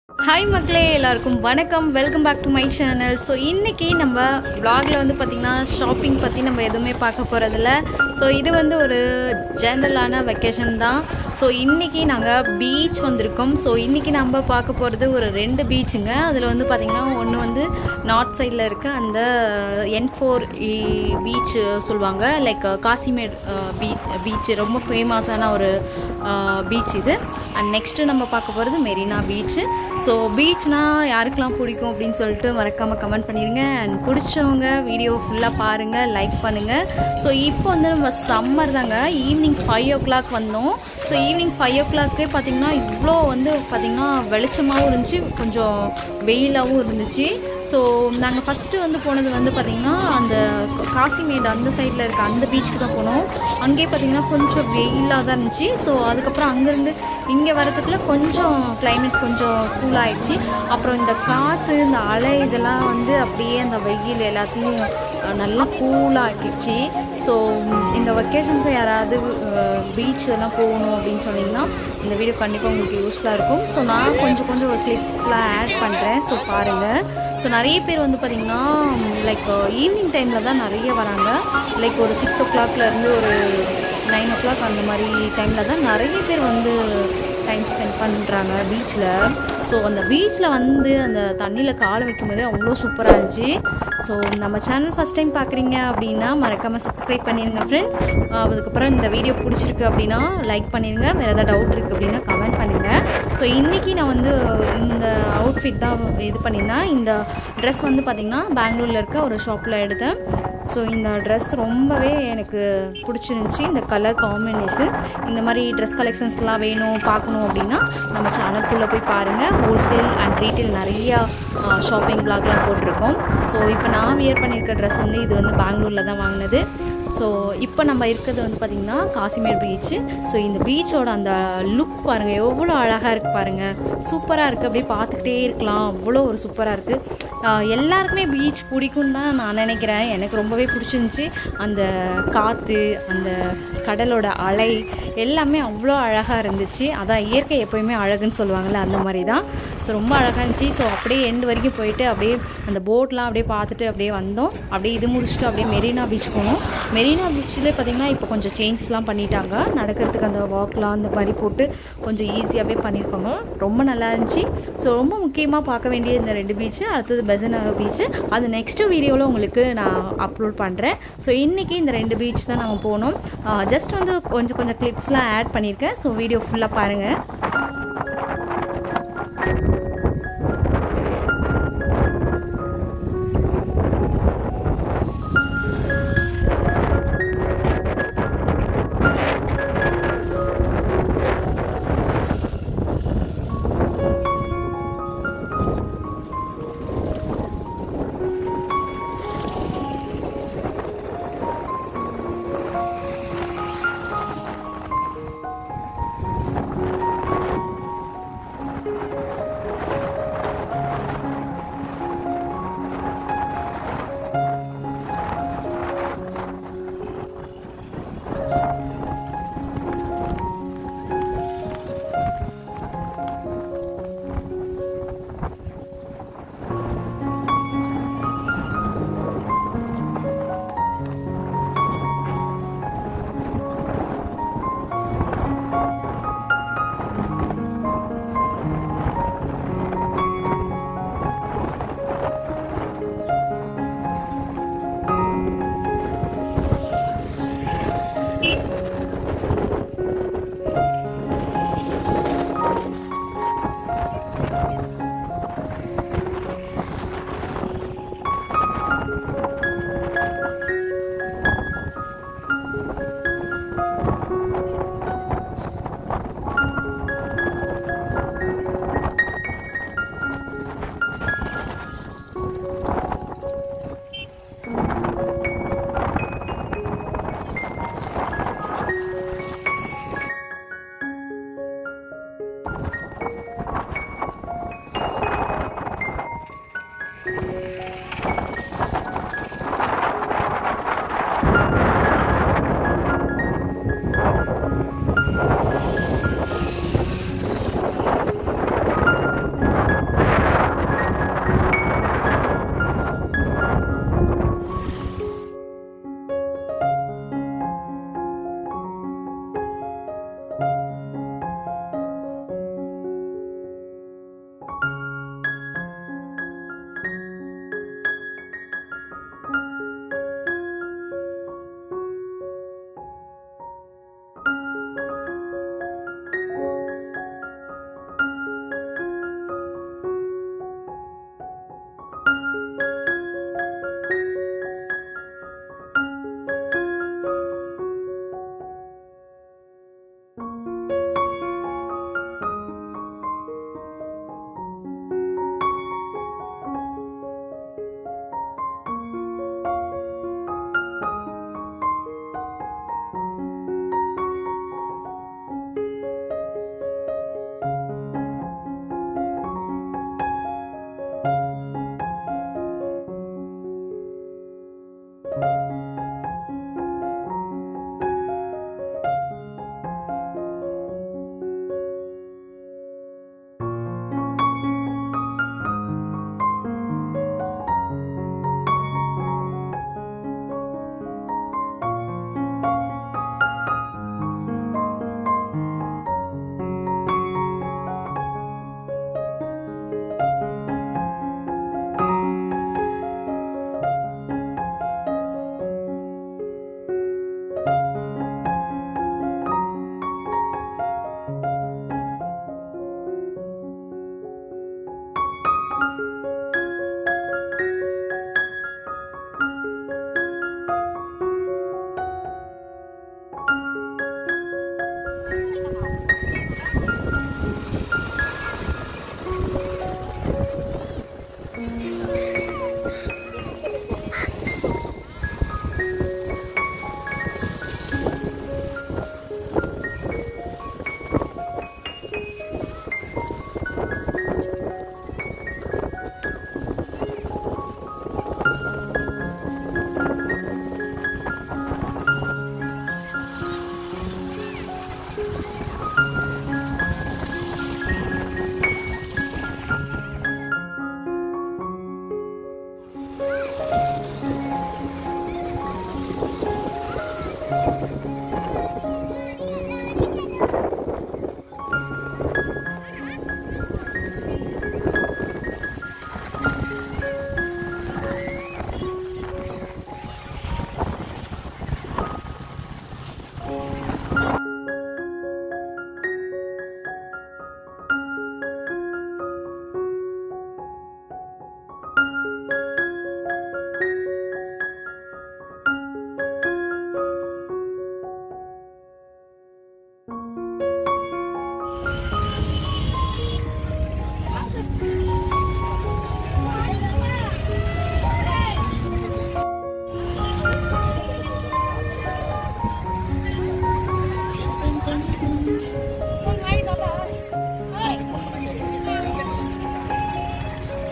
hi மக்களே எல்லாருக்கும் வணக்கம் welcome back to my channel so இன்றைக்கி நம்ம vlogல வந்து பார்த்திங்கன்னா ஷாப்பிங் பற்றி நம்ம எதுவுமே பார்க்க போகிறதில்ல ஸோ இது வந்து ஒரு ஜென்ரலான வெக்கேஷன் தான் ஸோ இன்றைக்கி நாங்கள் பீச் வந்திருக்கோம் ஸோ இன்றைக்கி நம்ம பார்க்க போகிறது ஒரு ரெண்டு பீச்சுங்க அதில் வந்து பார்த்திங்கன்னா ஒன்று வந்து நார்த் சைடில் இருக்க அந்த என் ஃபோர் பீச் சொல்லுவாங்க லைக் காசிமேட் பீச் பீச் ரொம்ப ஃபேமஸான ஒரு பீச் இது அண்ட் நெக்ஸ்ட்டு நம்ம பார்க்க போகிறது மெரினா பீச் ஸோ பீச்னா யாருக்கெல்லாம் பிடிக்கும் அப்படின்னு சொல்லிட்டு மறக்காமல் கமெண்ட் பண்ணிடுங்க அண்ட் பிடிச்சவங்க வீடியோ ஃபுல்லாக பாருங்கள் லைக் பண்ணுங்கள் ஸோ இப்போ வந்து நம்ம சம்மர் தாங்க ஈவினிங் ஃபைவ் ஓ கிளாக் வந்தோம் ஸோ ஈவினிங் ஃபைவ் ஓ கிளாக்கே பார்த்திங்கன்னா இவ்வளோ வந்து பார்த்திங்கன்னா வெளிச்சமாகவும் இருந்துச்சு கொஞ்சம் வெயிலாகவும் இருந்துச்சு ஸோ நாங்கள் ஃபஸ்ட்டு வந்து போனது வந்து பார்த்திங்கன்னா அந்த காசிமேடு அந்த சைடில் இருக்க அந்த பீச்சுக்கு தான் போனோம் அங்கேயே பார்த்திங்கன்னா கொஞ்சம் வெயிலாக தான் இருந்துச்சு ஸோ அதுக்கப்புறம் அங்கேருந்து இங்கே வரதுக்குள்ள கொஞ்சம் கிளைமேட் கொஞ்சம் கூல் ஆயிடுச்சு அப்புறம் இந்த காற்று இந்த அலை இதெல்லாம் வந்து அப்படியே அந்த வெயில் எல்லாத்தையும் அஹ், நல்லா கூலாக்கிடுச்சு ஸோ இந்த வெக்கேஷனுக்கு யாராவது பீச் எல்லாம் போகணும் அப்படின்னு சொன்னீங்கன்னா இந்த வீடியோ கண்டிப்பாக உங்களுக்கு யூஸ்ஃபுல்லாக இருக்கும் ஸோ நான் கொஞ்சம் கொஞ்சம் ஒரு கிளிப்லாம் ஆட் பண்ணுறேன் ஸோ பாருங்கள் ஸோ நிறைய பேர் வந்து பார்த்திங்கன்னா லைக் ஈவினிங் டைமில் தான் நிறைய வராங்க லைக் ஒரு சிக்ஸ் ஓ இருந்து ஒரு நைன் ஓ கிளாக் அந்த மாதிரி டைமில் தான் நிறைய பேர் வந்து டைம் ஸ்பெண்ட் பண்ணுறாங்க பீச்சில் ஸோ அந்த பீச்சில் வந்து அந்த தண்ணியில் காலை வைக்கும்போதே அவ்வளோ சூப்பராக இருந்துச்சு ஸோ நம்ம சேனல் ஃபஸ்ட் டைம் பார்க்குறீங்க அப்படின்னா மறக்காமல் சப்ஸ்கிரைப் பண்ணிடுங்க ஃப்ரெண்ட்ஸ் அதுக்கப்புறம் இந்த வீடியோ பிடிச்சிருக்கு அப்படின்னா லைக் பண்ணிடுங்க வேறு ஏதாவது டவுட் இருக்குது அப்படின்னா கமெண்ட் பண்ணுங்கள் ஸோ இன்றைக்கி நான் வந்து இந்த அவுட்ஃபிட் தான் இது பண்ணியிருந்தேன் இந்த ட்ரெஸ் வந்து பார்த்திங்கன்னா பெங்களூரில் இருக்க ஒரு ஷாப்பில் எடுத்தேன் ஸோ இந்த ட்ரெஸ் ரொம்பவே எனக்கு பிடிச்சிருந்துச்சி இந்த கலர் காம்பினேஷன்ஸ் இந்த மாதிரி ட்ரெஸ் கலெக்ஷன்ஸ்லாம் வேணும் பார்க்கணும் அப்படின்னா நம்ம சேனல்குள்ளே போய் பாருங்கள் ஹோல்சேல் அண்ட் ரீட்டைல் நிறையா ஷாப்பிங் பிளாக்லாம் போட்டிருக்கோம் ஸோ இப்போ நான் வியர் பண்ணியிருக்க ட்ரெஸ் வந்து இது வந்து பெங்களூரில் தான் வாங்கினது ஸோ இப்போ நம்ம இருக்கிறது வந்து பார்த்திங்கன்னா காசிமேட் பீச்சு ஸோ இந்த பீச்சோட அந்த லுக் பாருங்கள் எவ்வளோ அழகாக இருக்குது பாருங்கள் சூப்பராக இருக்குது அப்படியே பார்த்துக்கிட்டே இருக்கலாம் அவ்வளோ ஒரு சூப்பராக இருக்குது எல்லாருக்குமே பீச் பிடிக்கும்னு தான் நான் நினைக்கிறேன் எனக்கு ரொம்பவே பிடிச்சிருந்துச்சி அந்த காற்று அந்த கடலோட அலை எல்லாமே அவ்வளோ அழகாக இருந்துச்சு அதான் இயற்கை எப்போயுமே அழகுன்னு சொல்லுவாங்கள்ல அந்த மாதிரி தான் ஸோ ரொம்ப அழகாக இருந்துச்சு ஸோ அப்படியே எண்டு வரைக்கும் போயிட்டு அப்படியே அந்த போட்லாம் அப்படியே பார்த்துட்டு அப்படியே வந்தோம் அப்படியே இது முடிச்சுட்டு அப்படியே மெரினா பீச் போனோம் மெரினா பீச்சில் பார்த்திங்கன்னா இப்போ கொஞ்சம் சேஞ்சஸ்லாம் பண்ணிட்டாங்க நடக்கிறதுக்கு அந்த வாக்லாம் அந்த மாதிரி போட்டு கொஞ்சம் ஈஸியாகவே பண்ணியிருப்பாங்க ரொம்ப நல்லா இருந்துச்சு ஸோ ரொம்ப முக்கியமாக பார்க்க வேண்டிய இந்த ரெண்டு பீச்சு அடுத்தது பெசனர் பீச்சு அது நெக்ஸ்ட்டு வீடியோவில் உங்களுக்கு நான் அப்லோட் பண்ணுறேன் ஸோ இன்றைக்கி இந்த ரெண்டு பீச் தான் நாங்கள் போனோம் ஜஸ்ட் வந்து கொஞ்சம் கொஞ்சம் கிளிப்ஸ்லாம் ஆட் பண்ணியிருக்கேன் ஸோ வீடியோ ஃபுல்லாக பாருங்கள்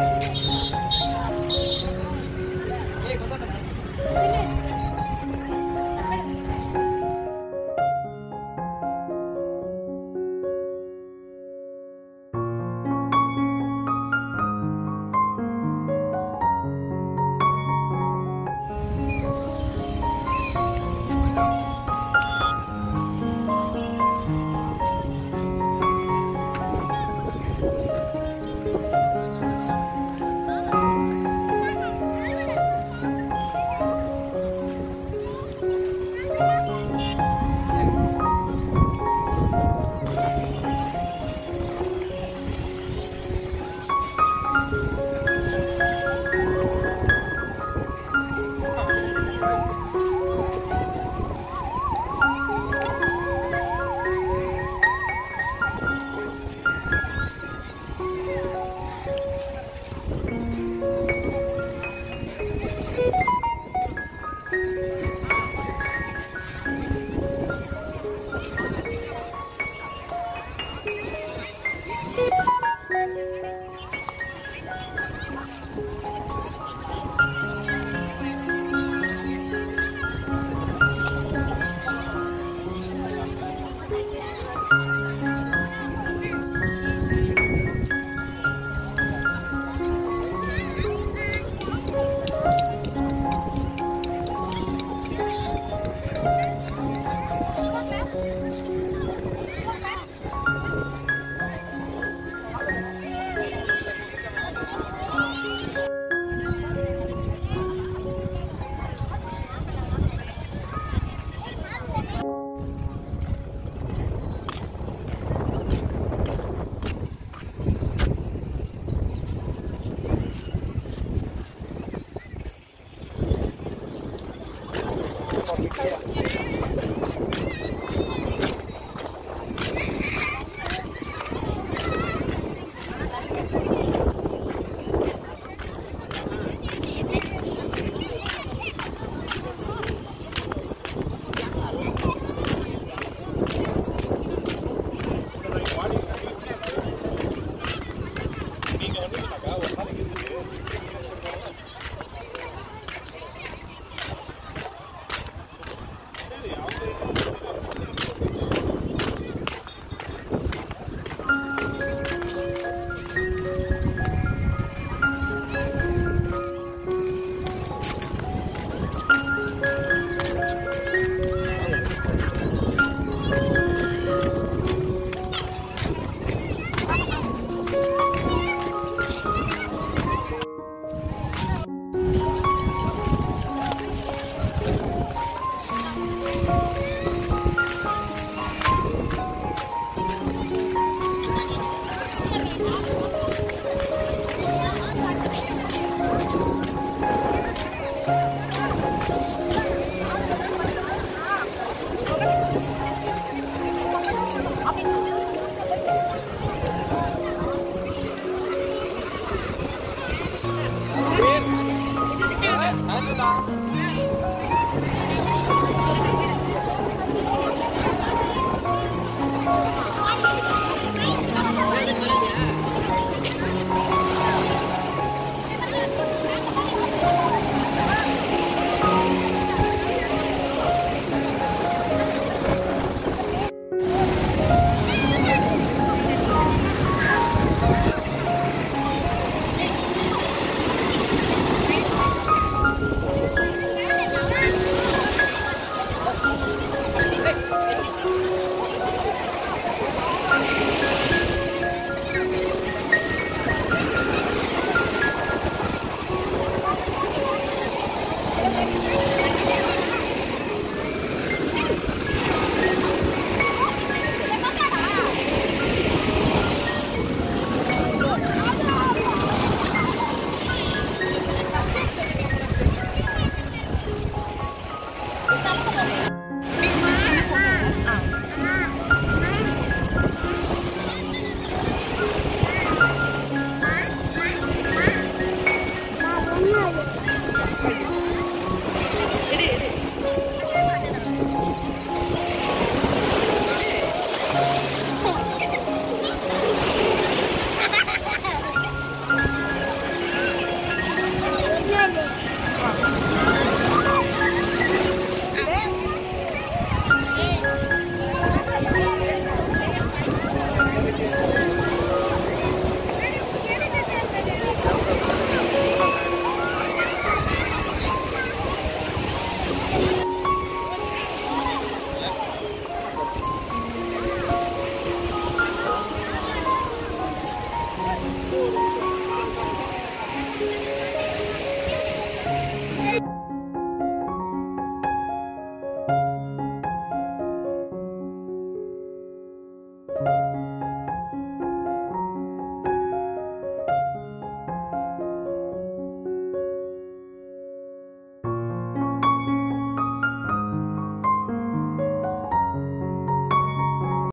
நீங்க வந்தீங்கன்னாக்கா ஒரு நாளைக்கு வந்து